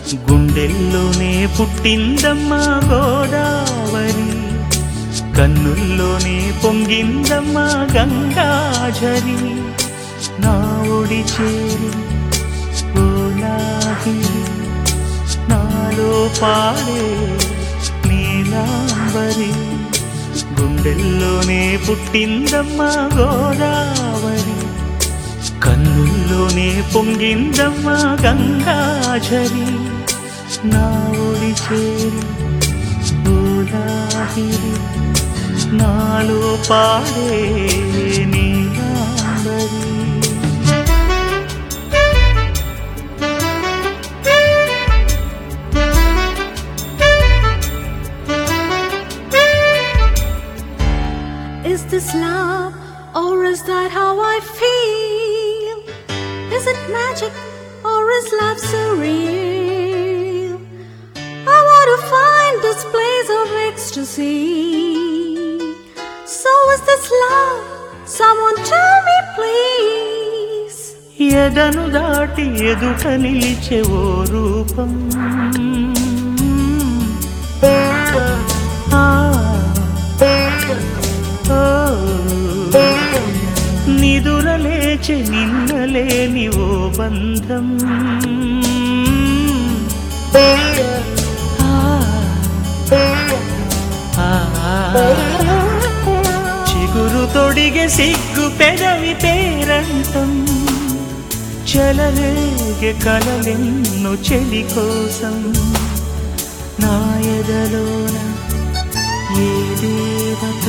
గుండెల్లోనే పుట్టిందమ్మా గోదావరి కన్నుల్లోనే పొంగిందమ్మా గంగాజరి నా ఒడి చేరి ఓలాగిరి నాలో పాడే నీలాంబరి గుండెల్లోనే పుట్టిందమ్మా గోదావరి కన్నుల్లోనే పొంగిందమ్మా గంగాజరి నా ఒడి చేరి ఓలాగిరి నాలో పాడే Neelambari Is this love or is that how I feel? Is it magic or is love surreal? I want to find this place of ecstasy. So is this love? Someone tell me please. ఎదను దాటి ఎదుట నిలిచే ఓ రూపం ఆ, ఓ, నిదురలేచే నిన్నలేని ఓ బంధం ఆ, ఆ, చిగురు తొడిగే సిగ్గు పెదవి పేరంతం చలలేగే కలలెన్ను చెలి కోసం నా ఎదలోన ఏ దేవత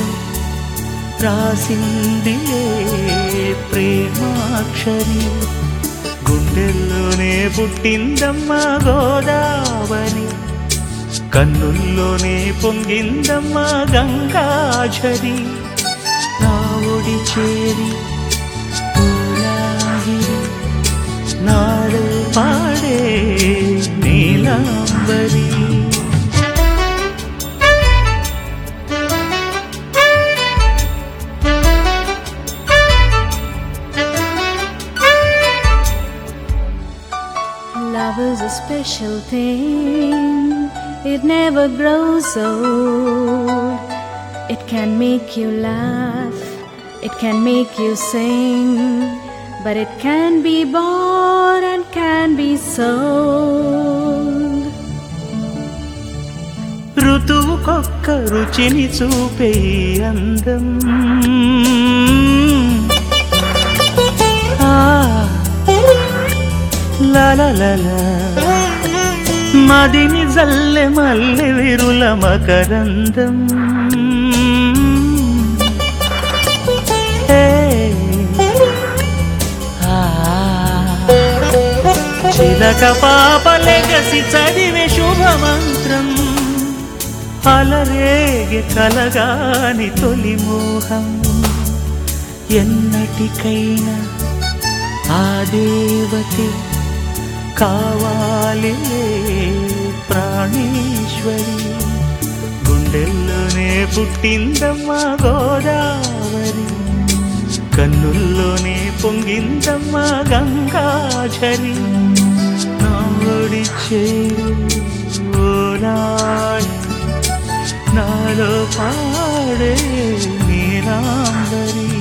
రాసిందిలే ప్రేమాక్షరి గుండెల్లోనే పుట్టిందమ్మా గోదావరి కన్నుల్లోనే పొంగిందమ్మా గంగాజరి నా ఒడి చేరి పూలాగిరి నాడు పాడే Neelambari Love is a special thing, it never grows old. It can make you laugh, it can make you sing, but it can be bought and can be sold. ఋతువుకొక్క రుచిని చూపే ఈ అందం ఆ, లలలల. మదిని జల్లె మల్లె విరుల మకరందం ఏ, ఆ, చిలక పాపలెగసి చదివే శుభమంత్రం అలరేగి కలగాని తొలి మోహం ఎన్నటికైనా ఆ దేవతే కావాలి ప్రాణేశ్వరి గుండెల్లోనే పుట్టిందమ్మా గోదావరి కన్నుల్లోనే పొంగిందమ్మా గంగాజరి నాడి చేరు ఓలాడి నాలో పాడే నీలాంబరి